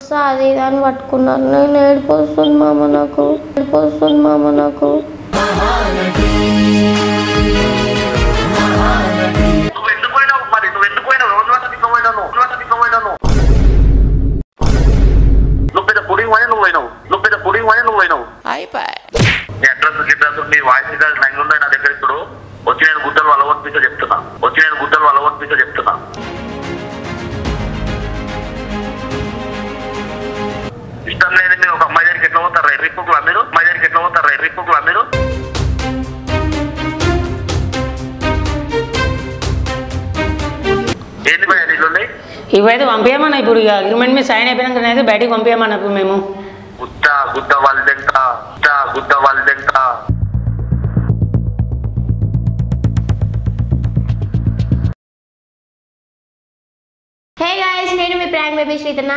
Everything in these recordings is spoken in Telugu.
అది ఇది అని పట్టుకున్నారు నేను ఏడిపోతుంది మామ నాకు ఏడిపోతుంది మామ నాకు నువ్వు ఎందుకు పోయినావు మరి నువ్వు ఎందుకు పోయినావు రోజు వాట దిక్కుపోయినావు రోజు వాట దిక్కుపోయినావు నువ్వు పెద్ద పుడింగ్ అని నువ్వు పోయినావు నువ్వు పెద్ద పుడింగ్ అని నువ్వు పోయినావు నీ అడ్రస్ గిడ్రస్ నీ వాయిస్ గిడ్రస్ నంగి ఉన్నాయి నా దగ్గర ఇప్పుడు వచ్చి నేను గుడ్డలు వలవనిపించో చెప్తున్నా వచ్చి నేను గుడ్డలు వలవనిపించో చెప్తున్నా ఇష్టం లేదు మీరు ఒక అమ్మాయి దగ్గరికి ఎట్లా పోతారా ఎర్రిప్పుకులా మీరు అమ్మాయి దగ్గరికి ఎట్లా పోతారా ఎర్రిప్పుకులా మీరు ఏంది భయ నీళ్ళు ఉన్నాయి ఇవైతే పంపించమన్నా ఇప్పుడు ఇక అగ్రిమెంట్ మీద సైన్ అయిపోయినాక అయితే బయటికి పంపించమన్నా ఇప్పుడు మేము గుట్ట గుట్ట వాళ్ళదెంట గుట్ట గుట్ట వాళ్ళదెంట హే గాయస్ నేను మీ ప్రాంక్ బేబీ శ్రీతన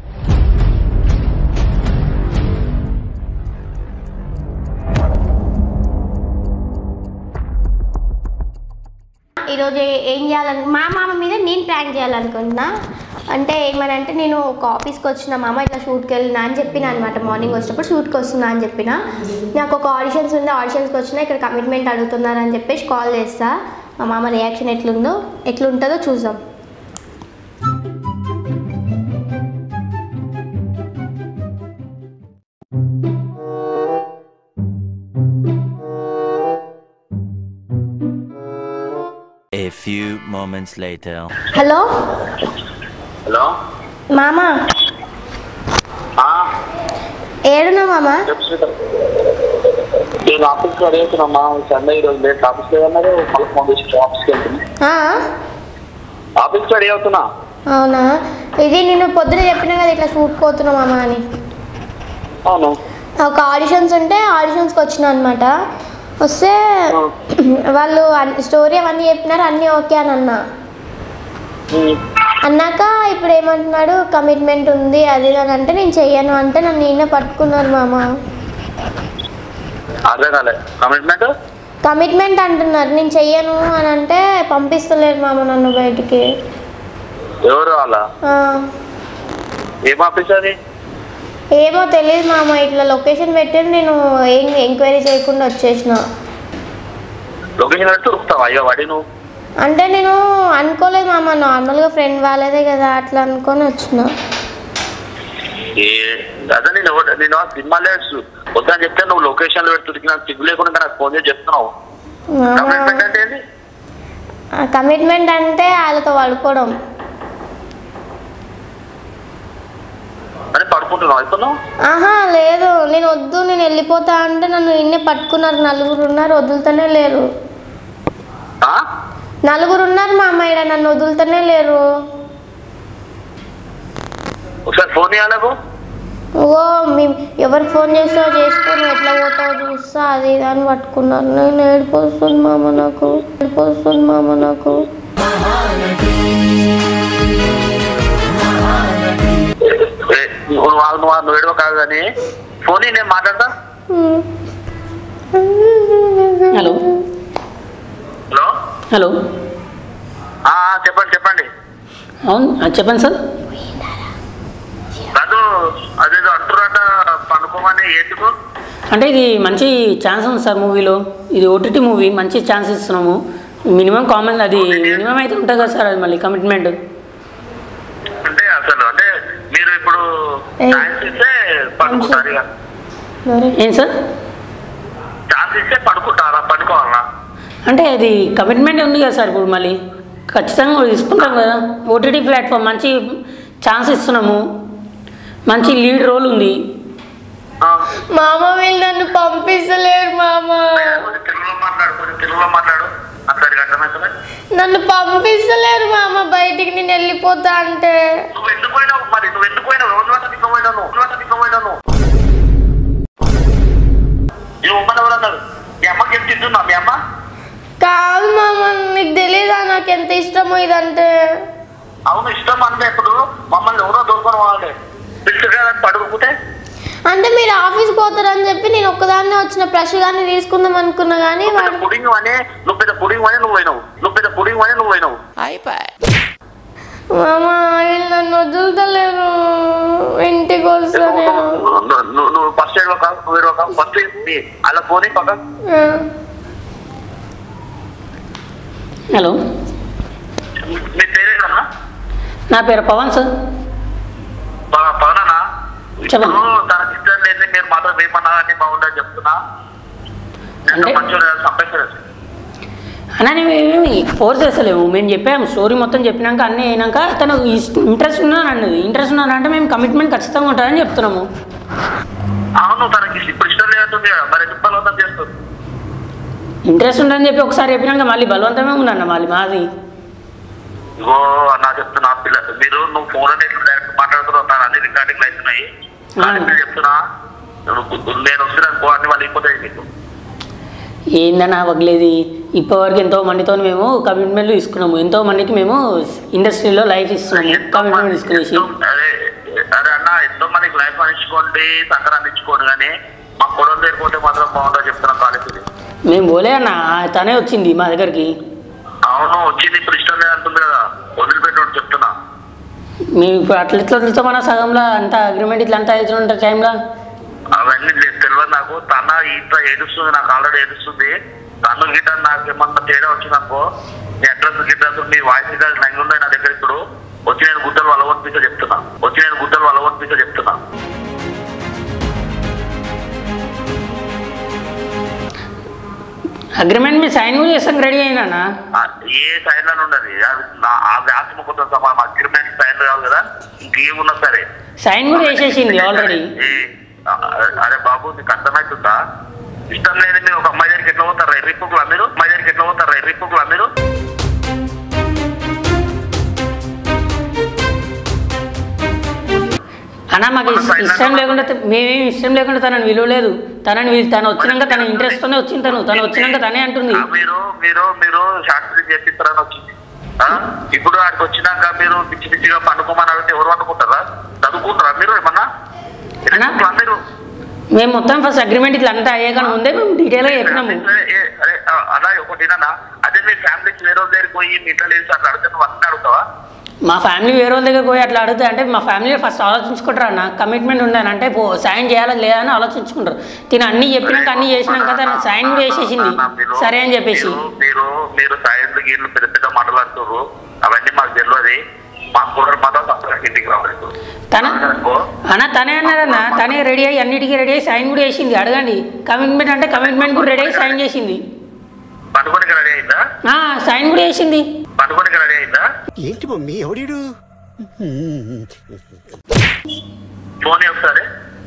ఈరోజు ఏం చేయాలని మా మామ మీద నేను ప్రాంక్ చేయాలనుకుంటున్నా అంటే ఏమనంటే నేను ఒక ఆఫీస్కి వచ్చిన మామ ఇట్లా షూట్కి వెళ్ళినా అని చెప్పిన అనమాట మార్నింగ్ వచ్చినప్పుడు షూట్కి వస్తున్నా అని చెప్పిన నాకు ఒక ఆడిషన్స్ ఉంది ఆడిషన్స్కి వచ్చినా ఇక్కడ కమిట్మెంట్ అడుగుతున్నారని చెప్పేసి కాల్ చేస్తా మా మామ రియాక్షన్ ఎట్లుందో ఎట్లుంటుందో చూద్దాం A few moments later. Hello hello మామ ఆ, ఏడున్నా మామ చెప్పు శ్రీధర్. నేను ఆఫీస్కి రెడీ అవుతున్నామ్మా సండే ఈరోజు లేట్ ఆఫీస్కి ఏమన్నారు మళ్ళీ ఫోన్ చేసి ఆఫీస్కి వెళ్తున్నా ఆ? ఆఫీస్కి రెడీ అవుతున్నా అవునా ఇది నేను పొద్దున చెప్పిన కదా ఇట్లా షూట్ పోతున్నా మామ అని అవును ఒక ఆడిషన్స్ ఉంటే ఆడిషన్స్కి వచ్చిన అనమాట వస్తే వాళ్ళు స్టోరీ అవన్నీ చెప్పినారు అన్నీ ఓకే అని అన్నా ఉమ్. అన్నాక ఇప్పుడు ఏమంటున్నాడు కమిట్మెంట్ ఉంది అది ఇది అని అంటే నేను చెయ్యను అంటే నన్ను నేనే పట్టుకున్నారు మామ అర్థం కాలే కమిట్మెంట్ కమిట్మెంట్ అంటున్నారు నేను చెయ్యను అని అంటే పంపిస్తలేరు మామ నన్ను బయటికి ఎవరు వాళ్ళ ఆ. ఏం ఆఫీస్ అది ఏమో తెలియదు మామ ఇట్లా లొకేషన్ పెట్టి నేను ఏం ఎంక్వైరీ చేయకుండా వచ్చేసిన లొకేషన్ పెట్టి దొరుకుతావా అయ్యో వాడి నువ్వు అంటే నేను అనుకోలేదు మామ నార్మల్గా ఫ్రెండ్ వాళ్ళదే కదా అట్లా అనుకొని వచ్చిన ఏ అదే నేను ఎవరు- నేను ఆ సినిమాలే వద్దని చెప్తే నువ్వు లొకేషన్ లో పెట్టి నాకు సిగ్గు లేకుండా నాకు ఫోన్ చేసి చెప్తున్నావు కమిట్మెంట్ అంటే ఏంది కమిట్మెంట్ అంటే వాళ్ళతో పడుకోవడం అని పడుకుంటున్నావు అయిపోతున్నావు ఆహా లేదు నేను వద్దు నేను వెళ్ళిపోతా అంటే నన్ను ఇన్నే పట్టుకున్నారు నలుగురు ఉన్నారు వదులుతూనే లేరు ఆ? నలుగురు ఉన్నారు మా అమ్మాయి నన్ను వదులుతూనే లేరు ఒకసారి ఫోన్ ఇవ్వలేవు ఓ మీ ఎవరు ఫోన్ చేస్తావో చేసుకో నువ్వు ఎట్లా పోతావో చూస్తా అది ఇది అని పట్టుకున్నారు నేను ఏడిపోతుంది మామ నాకు ఏడిపోతుంది మామ నాకు ఏ, నువ్వు వాళ్ళు నువ్వు నువ్వు ఏడవ కాదు కానీ ఫోన్ ఇయ్యి, నేను మాట్లాడతా హలో హలో హలో ఆ, ఆ, చెప్పండి చెప్పండి అవును ఆ, చెప్పండి సార్ కాదు అదేదో అంటున్నట పనుకోమని ఎందుకు అంటే ఇది మంచి ఛాన్స్ ఉంది సార్ మూవీలో ఇది ఓటీటీ మూవీ మంచి ఛాన్స్ ఇస్తున్నాము మినిమం కామన్ అది మినిమం అయితే ఉంటుంది కదా సార్ అది మళ్ళీ కమిట్మెంట్ అంటే అసలు అంటే మీరు ఇప్పుడు ఏ. ఛాన్స్ ఇస్తే పడుకుంటారు ఇక ఏం సార్ ఛాన్స్ ఇస్తే పడుకుంటారా పడుకోవాలా అంటే అది కమిట్మెంట్ ఉంది కదా సార్ ఇప్పుడు మళ్ళీ ఖచ్చితంగా తీసుకుంటాం కదా ఓటీటీ ప్లాట్ఫామ్ మంచి ఛాన్స్ ఇస్తున్నాము మంచి లీడ్ రోల్ ఉంది ఆ, మామ వీళ్ళు నన్ను పంపిస్తలేరు మామ కొంచెం తెలుగులో మాట్లాడు కొంచెం తెలుగులో మాట్లాడు అసలు అర్థమవుతుంది నన్ను పంపిస్తలేరు మామ బయటికి నేను వెళ్ళిపోతా అంటే నువ్వు ఎందుకు పోయినావు మరి నువ్వు ఎందుకు పోయినావు రోజు వాట దిక్కుపోయినావు రోజు వాట దిక్కుపోయినావు ఈ ఉమ్మని ఎవరు అన్నారు మీ అమ్మకి ఎంత ఇస్తున్నా మీ అమ్మ కాదు మామ నీకు తెలీదా నాకు ఎంత ఇష్టమో ఇదంటే అవును ఇష్టం అంటే ఇప్పుడు మమ్మల్ని ఎవరో దొరుకుని వాళ్ళే పిలుచుకోవాలని పడుకుంటే అంటే మీరు ఆఫీస్కి పోతారని చెప్పి నేను ఒక్కదాన్నే వచ్చిన బ్రష్ కానీ తీసుకుందాం అనుకున్నా కానీ పెద్ద వాడు పుడింగ్ అనే నువ్వు పెద్ద పుడింగ్ అనే నువ్వు పోయినావు నువ్వు పెద్ద పుడింగ్ అనే నువ్వు పోయినావు మామ వీళ్ళు నన్ను వదులుతలేరు ఇంటికి ఇంటికి వస్తా నేను నువ్వు- నువ్వు నువ్వు ఫస్ట్ ఎయిడ్ ఒక నువ్వు ఏడవ ఒక ఫస్ట్ అలా పోనీ పక్క ఆ. హలో మీ పేరేనా నా పేరు పవన్ సార్ పవనా చెప్పండి. తనకి ఇష్టం లేదు మీరు మాత్రం ఏమన్నా అని బాగుండని చెప్తున్నా అంటే? మంచిగా సంపేస్తారు అన్నా మేము ఫోర్స్ చేస్తలేము మేము చెప్పాము స్టోరీ మొత్తం చెప్పినాక అన్నీ అయినాక తను ఇంట్రెస్ట్ ఉన్నాను అన్నది ఇంట్రెస్ట్ ఉన్నాను అంటే మేము కమిట్మెంట్ ఖచ్చితంగా ఉంటుందని చెప్తున్నాము అవును తనకి ఇప్పుడు ఇష్టం లేదంటుంది కదా మరి ఎందుకు బలవంతం చేస్తుంది ఇంట్రెస్ట్ ఉందని చెప్పి ఒకసారి చెప్పినాక మళ్ళీ బలవంతమే ఉందన్న మళ్ళీ మాది ఇగో అన్న చెప్తున్నా పిల్ల మీరు నువ్వు ఫోన్ అనేది డైరెక్ట్ మాట్లాడుతున్నావు నా అన్ని రికార్డింగ్ అవుతున్నాయి కానీ మీరు చెప్తున్నా నువ్వు- నేను వస్తున్నా అనుకో అన్ని వాళ్ళు అయిపోతాయి నీకు ఏందన్నా వగలేది ఇప్పటివరకు ఎంతో మందితో మేము కమిట్మెంట్లు తీసుకున్నాము ఎంతో మందికి మేము ఇండస్ట్రీలో లైఫ్ ఇస్తున్నాము కమిట్మెంట్ తీసుకునేసి అరే అరే అన్న ఎంతో మందికి లైఫ్ అందించుకోండి సంక్రాంతి ఇచ్చుకోండి కానీ మా కొడలు లేకపోతే మాత్రం బాగుంటుందో చెప్తున్నా కాలేజీకి మేము పోలే అన్న తనే వచ్చింది మా దగ్గరికి అవును వచ్చింది ఇప్పుడు ఇష్టం లేదంటుంది కదా వదిలిపెట్టు చెప్తున్నా మేము ఇప్పుడు అట్లా ఇట్లా వదిలితే మన సగంలో అంత అగ్రిమెంట్ ఇట్లా అంతా అవుతుంటే టైంలో అవన్నీ లేదు తెలియదు నాకు తన ఇంత ఏడుస్తుంది నాకు ఆల్రెడీ ఏడుస్తుంది తను గిట్ట నాకు ఏమన్నా తేడా వచ్చిందనుకో నీ అడ్రస్ గిడ్రస్ నీ వాయిస్ గిడ్రస్ నంగి ఉన్నాయి నా దగ్గర ఇప్పుడు వచ్చి నేను గుడ్డలు వలవనిపించ చెప్తున్నా వచ్చి నేను గుడ్డలు వలవనిపించ చెప్తున్నా అగ్రిమెంట్ మీ సైన్ కూడా చేస్తాం రెడీ అయినా ఆ, ఏ సైన్ అని ఉండదు అది నా- ఆ వ్యాసం కొంత సమానం అగ్రిమెంట్ సైన్ కాదు కదా ఇంకేమున్నా సరే సైన్ కూడా చేసేసింది ఆల్రెడీ ఏ, ఆ, అరే బాబు నీకు అర్థమవుతుందా ఇష్టం లేదు మీరు ఒక అమ్మాయి దగ్గరికి ఎట్లా పోతారా ఎర్రిప్పుకులా మీరు అమ్మాయి దగ్గరికి ఎట్లా పోతారా ఎర్రిప్పుకులా మీరు అన్న మాకు ఇస్- ఇష్టం లేకుండా త- మేమేం ఇష్టం లేకుండా తనని విలువలేదు తనని విలు- తను వచ్చినాక తన ఇంట్రెస్ట్తోనే వచ్చింది తను తను వచ్చినాక తనే అంటుంది ఆ, మీరు మీరు మీరు శాస్త్రి చేపిస్తారని వచ్చింది ఆ? ఇప్పుడు అక్కడికి వచ్చినాక మీరు పిచ్చి పిచ్చిగా పండుకోమని అడిగితే ఎవరు పండుకుంటారా చదువుకుంటారా మీరు ఏమన్నా అన్నా? ఎట్లా మీరు మేము మొత్తం ఫస్ట్ అగ్రిమెంట్ ఇట్లా అంతా అయ్యాక ముందే మేము డీటెయిల్గా చెప్పినాము ఏ, ఏ, అరే, ఆ, అలా ఒకటి అదే మీ ఫ్యామిలీకి వేరే వాళ్ళ దగ్గరికి పోయి మీ ఇంట్లో లేచి అట్లా అడిగితే నువ్వు అన్నీ అడుగుతావా మా ఫ్యామిలీ వేరే వాళ్ళ దగ్గర పోయి అట్లా అడిగితే అంటే మా ఫ్యామిలీ ఫస్ట్ ఆలోచించుకుంటారు అన్న కమిట్మెంట్ ఉందని అంటే పో సైన్ చేయాలా లేదా అని ఆలోచించుకుంటారు తిని అన్ని చెప్పినాక అన్ని చేసినాక తను సైన్ కూడా చేసేసింది మీరు- సరే అని చెప్పేసి మీరు- మీరు మీరు సాయంత్రం గీళ్ళు పెద్ద పెద్ద మాట్లాడుతున్నారు అవన్నీ మాకు తెలియదు మాకు కూడా మాత్రం తప్పకుండా ఇంటికి రావాలి తన అనుకో. అన్న తనే అన్నారన్న తనే రెడీ అయ్యి అన్నిటికీ రెడీ అయ్యి సైన్ కూడా చేసింది అడగండి కమిట్మెంట్ అంటే కమిట్మెంట్ కూడా రెడీ అయ్యి సైన్ చేసింది పండుకోనికి రెడీ అయిందా ఆ, సైన్ కూడా చేసింది పండుకోనికి రెడీ అయిందా ఏంటి మమ్మీ ఎవడీడు ఫోన్ ఒకసారి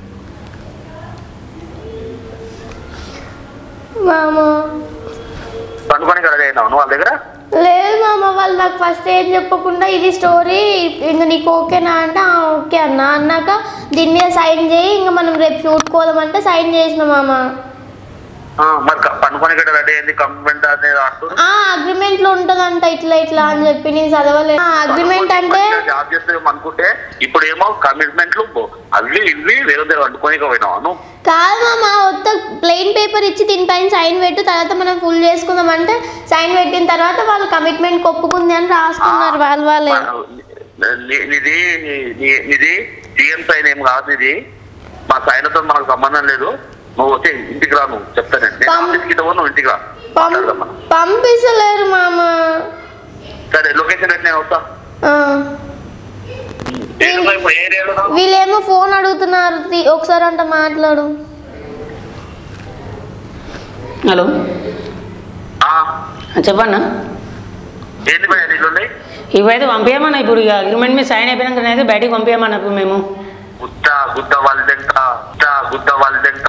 మామ పండుకోనికి రెడీ అయినావు నువ్వు వాళ్ళ దగ్గర లేదు మామ వాళ్ళు నాకు ఫస్ట్ ఏం చెప్పకుండా ఇది స్టోరీ ఇంకా నీకు ఓకేనా అంటే "ఆ, ఓకే అన్న అన్నాక దీని మీద సైన్ చేయి ఇంకా మనం రేపు షూట్ కోదామంటే సైన్ చేసిన మామ ఆ, మరి క- పండుకోనికి రెడీ అయింది కమిట్మెంట్ అనేది అంటున్నారు ఆ అగ్రిమెంట్ లో ఉంటదంట ఇట్లా ఇట్లా అని చెప్పి నేను చదవలేదు అగ్రిమెంట్ అంటే జాబ్ చేస్తే అనుకుంటే ఇప్పుడు ఏమో కమిట్మెంట్లు అవి ఇవి వేరే దగ్గర వండుకోనికి పోయినావు నువ్వు కాదు మామ వద్ద ప్లెయిన్ పేపర్ ఇచ్చి దీనిపైన సైన్ పెట్టు తర్వాత మనం ఫుల్ చేసుకుందాం అంటే సైన్ పెట్టిన తర్వాత వాళ్ళు కమిట్మెంట్ ఒప్పుకుంది అని రాసుకున్నారు వాళ్ళు వాళ్ళే ని- ఇది ని- ఇది సీఎం సైన్ ఏం కాదు ఇది మా సైన్తో మనకు సంబంధం లేదు నువ్వు వచ్చి ఇంటికి రా నువ్వు చెప్తానండి నేను పం- ఆఫీస్కి ఇవ్వను నువ్వు ఇంటికి రా పం మాట్లాడదాం మనం. పంపిస్తలేరు మామ సరే లొకేషన్ పెట్టి నేను వస్తా ఆ. ఏడు వైపు ఏ ఏరియాలో ఉన్నావు? వీళ్ళేమో ఫోన్ అడుగుతున్నారు తీ- ఒకసారి అంట మాట్లాడు హలో ఆ, చెప్పన్నా ఏంది భయ నీళ్ళు ఇవైతే పంపించమన్నా ఇప్పుడు ఇక అగ్రిమెంట్ మీద సైన్ అయిపోయినాక అయితే బయటికి పంపించమన్నా ఇప్పుడు మేము గుట్ట గుట్ట వాళ్ళెంక గుట్ట గుట్ట వాళ్ళెంక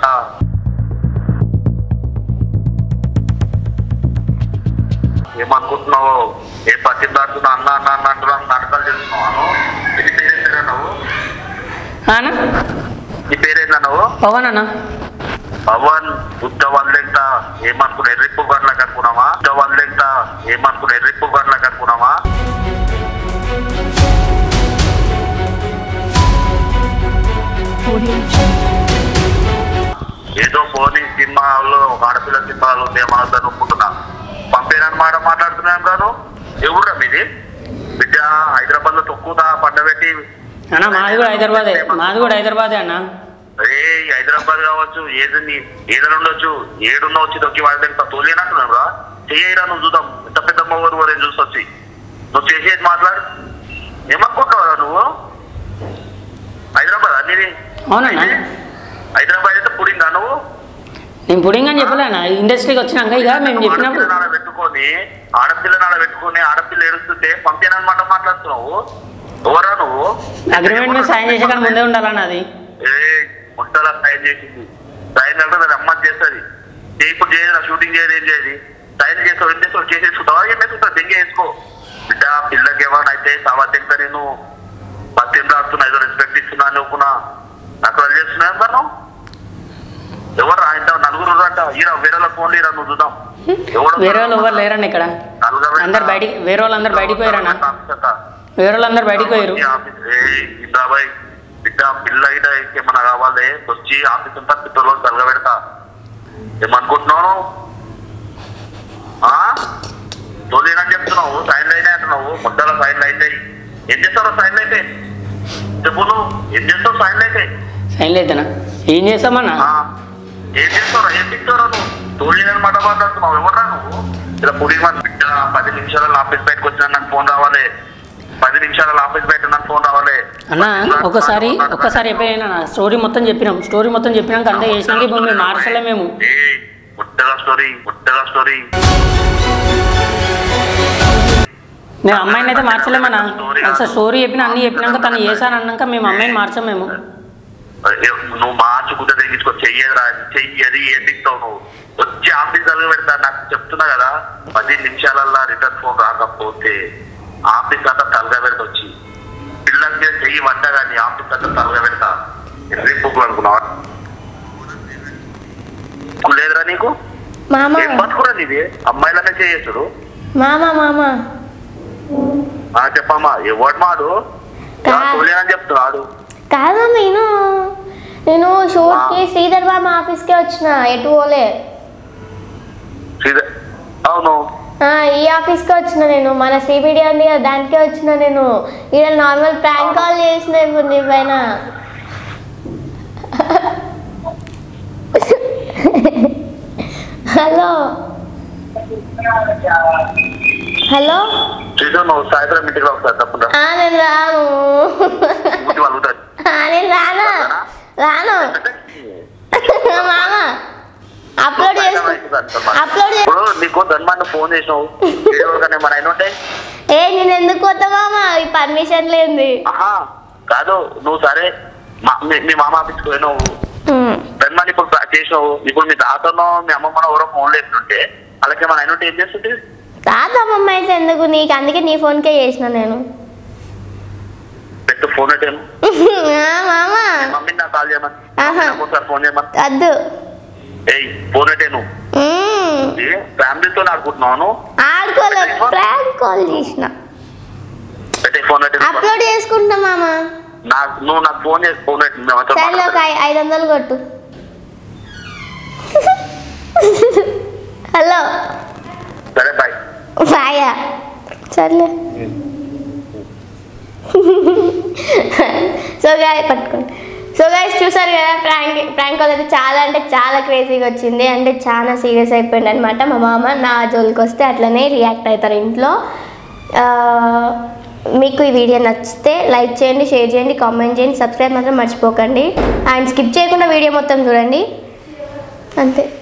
ఏమనుకుంటున్నావు ఏ పచ్చి దాటుతున్నా అన్న అన్న అన్న అంటున్నావు నాటకాలు చేస్తున్నావు ఇది పేరేంటా నువ్వు అన్న నీ పేరేందా నువ్వు పవన్ అన్న పవన్ గుట్ట వాళ్ళెంక ఏమనుకున్నా ఎర్రిప్పు గట్లకు అనుకున్నావా గుట్ట వాళ్ళెంక ఏమనుకున్నా ఎర్రిప్పు గట్లకు అనుకున్నావా ఏదో పోనీ సినిమాలో ఒక ఆడపిల్ల సినిమాలు ఉంది ఏమన్నా అనుకుంటున్నా పంపేనని మాట మాట్లాడుతున్నాం కాదు ఎవరురా మీది బిడ్డ హైదరాబాద్ లో తొక్కుతా పండబెట్టి అన్న మాది కూడా హైదరాబాదే మాది కూడా హైదరాబాదే అన్న ఏ హైదరాబాద్ కావచ్చు ఏదని ఏదైనా ఉండొచ్చు ఏడున్నా వచ్చి దొక్కి వాళ్ళ దగ్గర తోలేనంటున్నాను రా చెయ్యరా నువ్వు చూద్దాం ఎంత పెద్ద మొగరు వరే చూసి వచ్చి నువ్వు చేసేది మాట్లాడు ఏమనుకుంటావురా నువ్వు హైదరాబాద్ అనేది అవునన్నా హైదరాబాద్ అయితే పుడిందా నువ్వు నేను పుడింగ్ అని చెప్పలేనా ఇండస్ట్రీకి వచ్చినాక ఇక మేము చెప్పినప్పుడు ఆడపిల్లని ఆడ పెట్టుకొని ఆడపిల్లని ఆడ పెట్టుకొని ఆడపిల్ల ఏడుస్తుంటే పంపేనమాట మాట్లాడుతున్నావు ఎవరా నువ్వు అగ్రిమెంట్ మీద సైన్ చేసే కానీ ముందే ఉండాలన్న అది ఏ ముట్టలా సైన్ చేసింది సైన్ అంటే దాని అమ్మ చేస్తుంది ఏ ఇప్పుడు చేయదు షూటింగ్ చేయదు ఏం చేయదు సైన్ చేస్తావు ఏం చేస్తావు చేసేసుకుంటావా ఏం వేసుకుంటావు దెంగ వేసుకో బిడ్డ పిల్లకి ఏమైనా అయితే సవా తింటా నేను పత్తిని రాస్తున్నా ఏదో రెస్పెక్ట్ ఇస్తున్నా అనుకున్నా నాకు వాళ్ళు చేస్తున్నా మనం ఎవరు ఆయన నలుగురు అంట ఈయన వేరే వాళ్ళ ఫోన్లు ఈరా నువ్వు చూద్దాం ఎవడో వేరే వాళ్ళు ఎవరు లేరన్న ఇక్కడ నలుగురు అందరు బయటికి వేరే వాళ్ళు అందరు బయటికి పోయారన్న వేరే వాళ్ళు అందరు బయటికి పోయారు ఇంద్రాబాయ్ బిడ్డ పిల్ల ఇట ఏమన్నా కావాలి వచ్చి ఆఫీస్ అంతా పిల్లలు తలగ పెడతా ఏమనుకుంటున్నావు ఆ తోలేనని చెప్తున్నావు సైన్లు అయినాయి అంటున్నావు ముద్దల సైన్లు అయితాయి ఏం చేస్తారో సైన్లు అయితే చెప్పు నువ్వు ఏం చేస్తావు సైన్లు అయితే సైన్ లేదనా ఏం చేస్తామన్నా ఆ, ఏం చేస్తారా ఏం తింటారా నువ్వు తోలేనని మాట మాట్లాడుతున్నావు ఎవరా నువ్వు ఇలా పుడి మన బిడ్డ పది నిమిషాలలో ఆఫీస్ బయటకు వచ్చినా నాకు ఫోన్ రావాలి పది నిమిషాలలో ఆఫీస్ బయట నాకు ఫోన్ రావాలి అన్న ఒకసారి ఒక్కసారి చెప్పినా స్టోరీ మొత్తం చెప్పినాం స్టోరీ మొత్తం చెప్పినాక అంతా చేసినాక ఇప్పుడు మేము మార్చలే మేము ఏయ్, ముట్టగా స్టోరీ ముట్టగా స్టోరీ మేము అమ్మాయిని అయితే మార్చలేమన్నా ఒకసారి స్టోరీ చెప్పిన అన్ని చెప్పినాక తను చేశాను అన్నాక మేము అమ్మాయిని మార్చాం మేము ఏ, నువ్వు మార్చుకుంటే తెగించుకో చెయ్యదురా చెయ్యది ఏం తింటావు నువ్వు వచ్చి ఆఫీస్ దగ్గర పెడతా నాకు చెప్తున్నా కదా పది నిమిషాలల్లా రిటర్న్ ఫోన్ రాకపోతే ఆఫీస్ అంతా తలగా పెడతా వచ్చి పిల్లలకి చెయ్యి వంట కానీ ఆఫీస్ అంతా తలగా పెడతా ఎన్ని బుక్లు అనుకున్నావా లేదురా నీకు మామ ఏం బతుకురా నీది అమ్మాయిలనే చేయొచ్చు మామ మామ ఆ చెప్పమ్మా ఎవడు మాడు కా- తోలేనని చెప్తున్నాడు కాదు నేను నేను షూట్కి శ్రీధర్ మామ ఆఫీస్కే వచ్చిన ఎటు పోలే శ్రీధర్ అవును ఆ, ఈ ఆఫీస్కే వచ్చిన నేను మన శ్రీమీడియా ఉంది కదా దానికే వచ్చిన నేను ఇక్కడ నార్మల్ ప్రాంక్ కాల్ చేసిన ఇప్పుడు నీ పైన హలో హలో శ్రీధర్ నువ్వు సాయంత్రం ఇంటికి ఒకసారి తప్పకుండా ఆ, నేను రాను ఊటి వాళ్ళు ఉంటుంది ఆ, నేను రాను రాను మామ అప్లోడ్ చేసుకో అప్లోడ్ చే- ఇప్పుడు నీకు ధన్మాన్ని ఫోన్ చేసినావు వీడియో కానీ మన అయిన ఉంటాయి ఏ నేను ఎందుకు కొత్త మామ ఈ పర్మిషన్ లేనిది ఆహా కాదు నువ్వు సరే మా- మీ మీ మామ ఆఫీస్కి పోయినావు ఉమ్. ధన్మాన్ని ఇప్పుడు ప్రా- చేసినావు ఇప్పుడు మీ తాతనో మీ అమ్మమ్మనో ఎవరో ఫోన్ లేకుంటే అలాగే మన అయిన ఉంటే ఏం చేస్తుంటే తాత అమ్మమ్మ అయితే ఎందుకు నీకు అందుకే నీ ఫోన్కే చేసిన నేను పెట్టు ఫోన్ పెట్టాను ఆ, మామ మమ్మీని నాకు కాల్ చేయమని ఆహా. నాకు ఒకసారి ఫోన్ చేయమని వద్దు ఏయ్ ఫోన్ పెట్టాను ఉమ్. ఫ్యామిలీతో ఆడుకుంటున్నాను ఆడుకోలే ప్రాంక్ కాల్ చేసిన పెట్టే ఫోన్ పెట్టే అప్లోడ్ చేసుకుంటా మామ నాకు నువ్వు నాకు ఫోన్ చేసి ఫోన్ పెట్టి మేము ఎవరితో సరే ఒక మాట్లాడతాం. ఐ- ఐదు వందలు కొట్టు హలో సరే బాయ్ బాయా సర్లే సో గాయ పట్టుకోండి సో గైస్ చూసారు కదా ప్రాంక్ ప్రాంక్ కాల్ అయితే చాలా అంటే చాలా క్రేజీగా వచ్చింది అంటే చాలా సీరియస్ అయిపోయింది అనమాట మా మామ నా జోలికి వస్తే అట్లనే రియాక్ట్ అవుతారు ఇంట్లో ఆ, మీకు ఈ వీడియో నచ్చితే లైక్ చేయండి షేర్ చేయండి కామెంట్ చేయండి సబ్స్క్రైబ్ మాత్రం మర్చిపోకండి అండ్ స్కిప్ చేయకుండా వీడియో మొత్తం చూడండి అంతే